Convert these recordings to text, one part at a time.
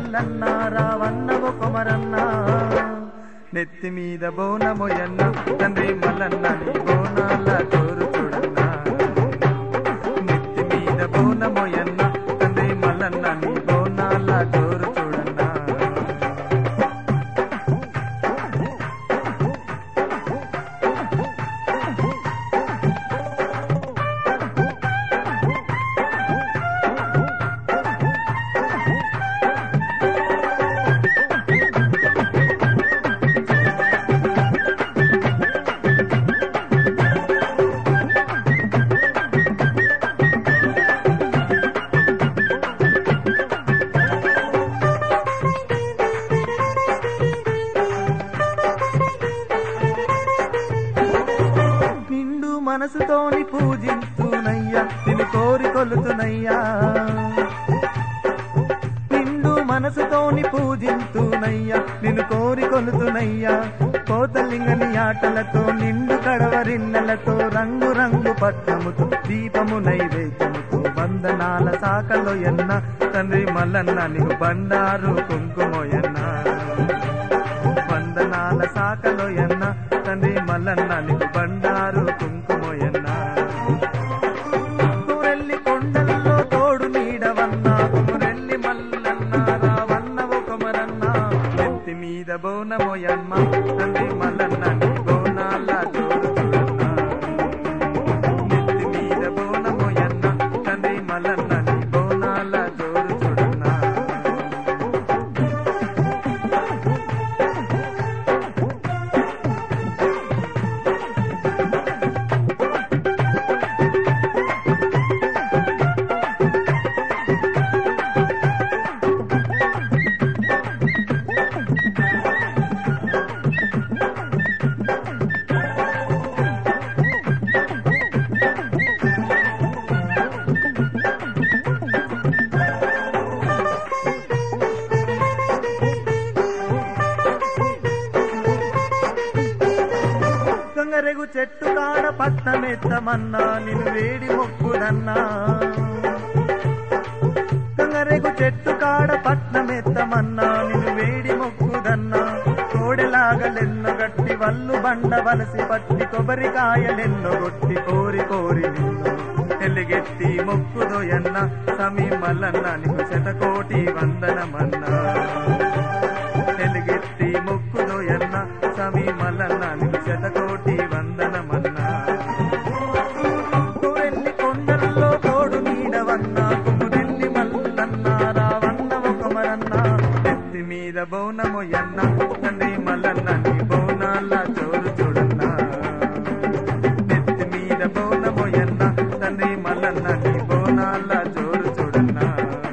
మల్లన్న రావన్నవు కొమరన్న నెత్తి మీద బోనమోయన్న తండ్రి మల్లన్న నీ బోనాల తోరు చూడన్నా నెత్తి మీద బోనమోయన్న తండ్రి మల్లన్న నీ బోనాల తోరు చూడన్నా నిండు మనసుతోని పూజించునయ్యా నిన్ను కోరి కొలుతునయ్యా నిండు మనసుతోని పూజించునయ్యా నిన్ను కోరి కొలుతునయ్యా కోతలింగని ఆటలతో నిండు కడవరిన్నెలతో రంగు రంగు పట్నముతో దీపము నైవేద్యముతో వందనాల సాకలో ఎన్న తండ్రి మల్లన్న నీకు బండారు కుంకుమోయన్న వందనాల సాకలో ఎన్న తండ్రి మల్లన్న నీకు బండారు కుంకుమోయన్న కురెల్లి కొండల్లో తోడు నీడవన్న కురెల్లి మల్లన్న రావన్నవు కొమరన్న ఎత్తి మీద బోనమోయమ్మ తండ్రి మల్లన్న నీ బోనాల తోడు చూడన్న నెత్తి మీద బోనమోయన్న తండ్రి మల్లన్న నీ బోనాల జోరు చూడన్నా గంగరెగు చెట్టు కాడ పట్టమెత్తమన్నా నిన్ను వేడి మొక్కుదన్నా గంగరెగు చెట్టు కాడ పట్నమెత్తమన్నా నిన్ను వేడి మొక్కుదన్నా కోడెలాగలెన్నో గట్టి వల్లు బండ వలసి పట్టి కొబ్బరికాయలెన్నో గొట్టి కోరి కోరి నిన్ను ఎలుగెత్తి మొక్కుదోయన్న సమీ మల్లన్న నీకు శతకోటి వందనమన్నా ఎలుగెత్తి మొక్కుదోయన్న సమీ మల్లన్న నీకు శతకోటి వందనమన్నా కురెల్లి కొండల్లో తోడు నీడవన్న కుమురెల్లి మల్లన్న రావన్న ఒకమరన్న ఎత్తి మీద బౌనమొయ్యన్న తండ్రి మల్లన్న నీ బౌనాల చోరు చూడన్న నెత్తి మీద బౌనమొయ్యన్న తండ్రి మల్లన్న నీ బౌనాల చోరు చూడన్నా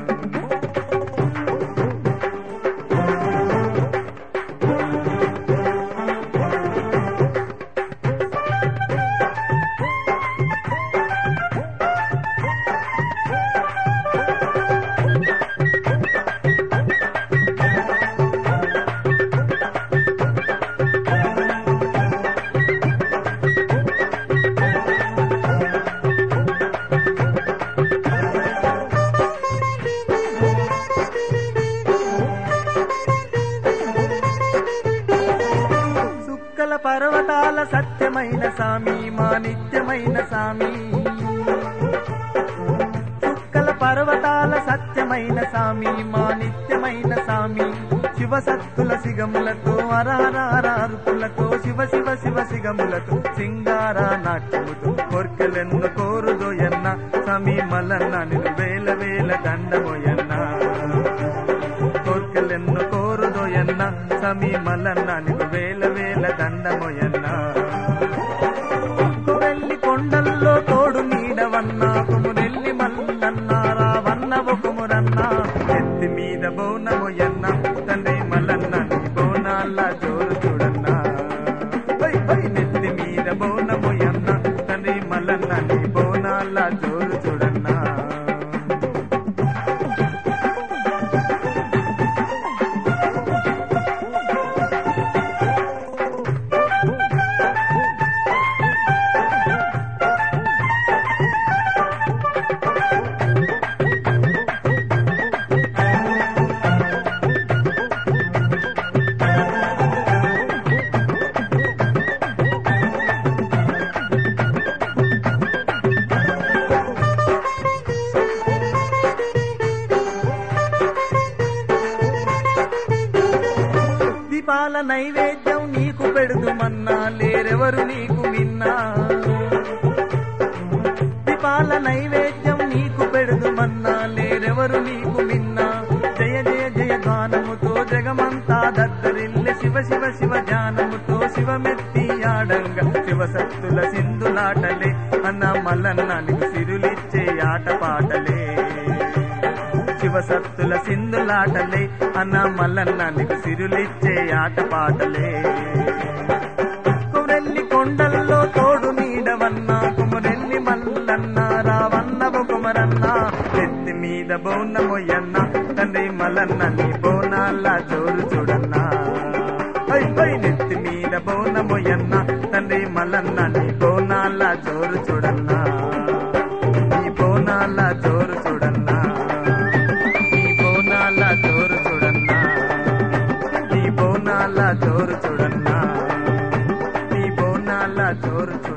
సుక్కల పర్వతాల సత్యమైన సామి మా నిత్యమైన సామి సుక్కల పర్వతాల సత్యమైన సామి మా నిత్యమైన సామి శివ సత్తుల సిగములతో అరారారుపులతో శివ శివ శివ సిగములతో సింగార నాట్యముతో కోర్కెలెన్ను కోరుదోయన్న సమీ మల్లన్న నిన్ను వేల వేల దండమోయన్న కోర్కెలెన్ను కోరుదోయన్న సమీ మల్లన్న నీకు వేల వేల దండమోయన్న కురెల్లి కొండల్లో తోడు నీడవన్న కుమురెల్లి మల్లన్న రావన్న ఒకమురన్న ఎత్తి మీద బోనమోయన్న తండ్రి మల్లన్న నీ బోనాల జోరు చూడన్నా హై, హై, నెత్తి మీద బోనమోయన్న తండ్రి మల్లన్న నీ బోనాల జోరు చూడన్నా దీపాల నైవేద్యం నీకు పెడుదుమన్నా లేరెవరు నీకు మిన్నా దీపాల నైవేద్యం నీకు పెడుదుమన్నా లేరెవరు నీకు మిన్నా జయ జయ జయ గానముతో జగమంతా దద్దరిల్లె శివ శివ శివ ధ్యానముతో శివమెత్తి ఆడంగ శివ సత్తుల సింధులాటలే అన్న మల్లన్న నీకు సిరులిచ్చే ఆట పాటలే శివ సత్తుల సింధులాటలే అన్న మల్లన్న నీకు సిరులిచ్చే ఆట పాటలే కురెల్లి కొండల్లో తోడు నీడవన్న కుమరెల్లి మల్లన్న రావన్న కుమరన్న ఎత్తి మీద బోనమొయ్యన్న తండ్రి మల్లన్న నీ బోనాల జోరు చూడన్నా హై హై నెత్తి మీద బోనమొయ్యన్న తండ్రి మల్లన్న నీ బోనాల జోరు చూడన్నా నీ బోనాల జోరు చూడన్నా నీ బోనాల జోరు చూడన్నా నీ బోనాల జోరు చూడన్నా నీ బోనాల జోరు చూడన్నా